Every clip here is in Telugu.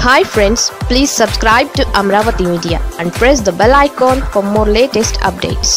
hi friends please subscribe to Amaravati media and press the bell icon for more latest updates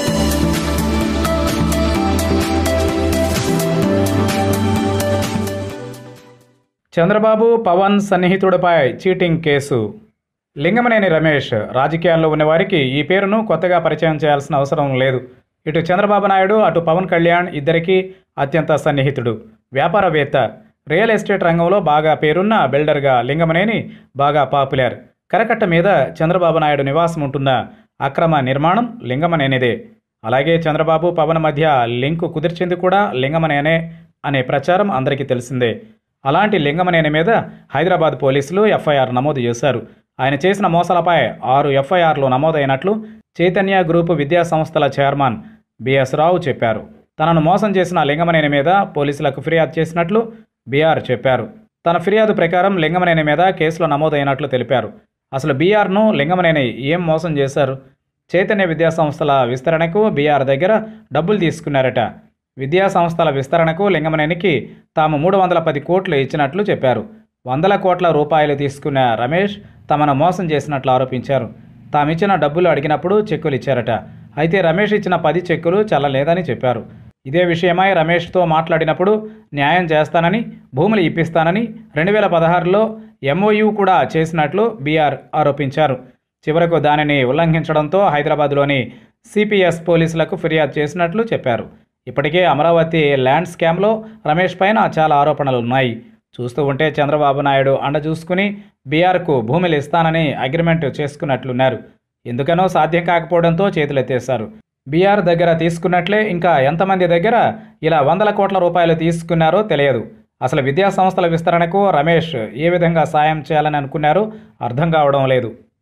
Chandrababu Pawan సన్నిహితుడిపై చీటింగ్ కేసు లింగమనేని రమేష్ రాజకీయాల్లో ఉన్నవారికి ఈ పేరును కొత్తగా పరిచయం చేయాల్సిన అవసరం లేదు ఇటు చంద్రబాబు నాయుడు అటు పవన్ కళ్యాణ్ ఇద్దరికీ అత్యంత సన్నిహితుడు వ్యాపారవేత్త రియల్ ఎస్టేట్ రంగంలో బాగా పేరున్న బిల్డర్గా లింగమనేని బాగా పాపులర్ కరకట్ట మీద చంద్రబాబు నాయుడు నివాసం ఉంటున్న అక్రమ నిర్మాణం లింగమనేనిదే అలాగే చంద్రబాబు పవన్ మధ్య లింకు కుదిర్చింది కూడా లింగమనేనే అనే ప్రచారం అందరికీ తెలిసిందే అలాంటి లింగమనేని మీద హైదరాబాద్ పోలీసులు ఎఫ్ఐఆర్ నమోదు చేశారు ఆయన చేసిన మోసాలపై ఆరు ఎఫ్ఐఆర్లు నమోదైనట్లు చైతన్య గ్రూప్ విద్యా సంస్థల చైర్మన్ బిఎస్ రావు చెప్పారు తనను మోసం చేసిన లింగమనేని మీద పోలీసులకు ఫిర్యాదు చేసినట్లు బీఆర్ చెప్పారు తన ఫిర్యాదు ప్రకారం లింగమనేని మీద కేసులు నమోదైనట్లు తెలిపారు అసలు బీఆర్ను లింగమనేని ఏం మోసం చేశారు చైతన్య విద్యా సంస్థల విస్తరణకు బీఆర్ దగ్గర డబ్బులు తీసుకున్నారట విద్యా సంస్థల విస్తరణకు లింగమనేనికి తాము మూడు వందల పది కోట్లు ఇచ్చినట్లు చెప్పారు వందల కోట్ల రూపాయలు తీసుకున్న రమేష్ తమను మోసం చేసినట్లు ఆరోపించారు తామిచ్చిన డబ్బులు అడిగినప్పుడు చెక్కులు ఇచ్చారట అయితే రమేష్ ఇచ్చిన పది చెక్కులు చల్లలేదని చెప్పారు ఇదే విషయమై రమేష్తో మాట్లాడినప్పుడు న్యాయం చేస్తానని భూములు ఇప్పిస్తానని రెండు వేల పదహారులో ఎంఓయూ కూడా చేసినట్లు బీఆర్ ఆరోపించారు చివరకు దానిని ఉల్లంఘించడంతో హైదరాబాద్లోని సిపిఎస్ పోలీసులకు ఫిర్యాదు చేసినట్లు చెప్పారు ఇప్పటికే అమరావతి ల్యాండ్ స్కామ్లో రమేష్ పైన చాలా ఆరోపణలు ఉన్నాయి చూస్తూ ఉంటే చంద్రబాబు నాయుడు అండ చూసుకుని బీఆర్కు భూములు ఇస్తానని అగ్రిమెంట్ చేసుకున్నట్లున్నారు ఎందుకనో సాధ్యం కాకపోవడంతో చేతులెత్తేశారు బీఆర్ దగ్గర తీసుకున్నట్లే ఇంకా ఎంతమంది దగ్గర ఇలా వందల కోట్ల రూపాయలు తీసుకున్నారో తెలియదు అసలు విద్యా సంస్థల విస్తరణకు రమేష్ ఏ విధంగా సాయం చేయాలని అనుకున్నారో అర్థం కావడం లేదు